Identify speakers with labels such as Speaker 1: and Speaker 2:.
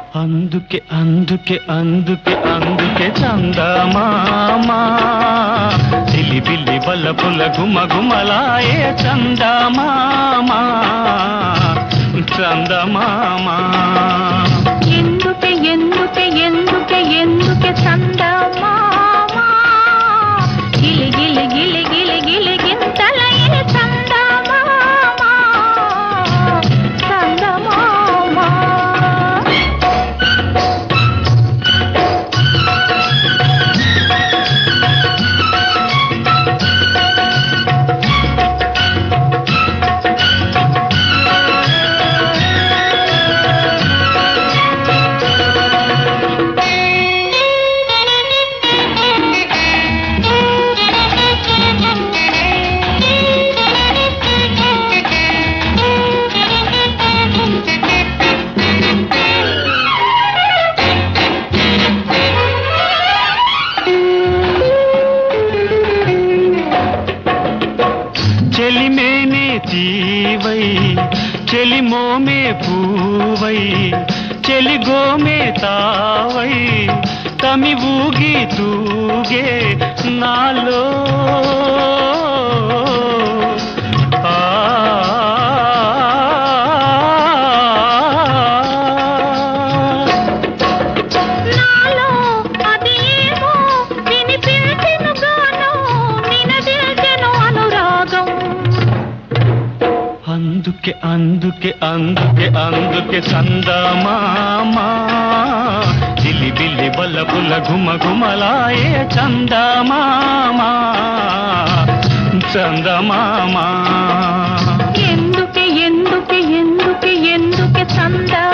Speaker 1: అందుకే అందుకే అందుకే అందుకే చందమామా చిలిబిల్లి బల్లపుల గుమ గుమలాయే చందమామా చందమామా
Speaker 2: ఎందుకే ఎందుకే ఎందుకే ఎందుకే చందమామా గిలి గిలి గిలి గిలి గిలి గింతలైన చందమామా చందమామా
Speaker 1: చెలిమేనే తీవై చెలిమోమే పూవై చెలిగోమే తావై తమి ఊగి తూగే నాలో ఆ
Speaker 2: నాలో అది ఏమో వినిపించెను గాను నినదిల్చెను అనురాగం
Speaker 1: అందుకే అందుకే అందుకే అందుకే చందమామా జిలి బిల్లి బల్లపుల గుమ గుమలాయే చందమామా చందమామా
Speaker 2: ఎందుకే ఎందుకే ఎందుకే ఎందుకే చందా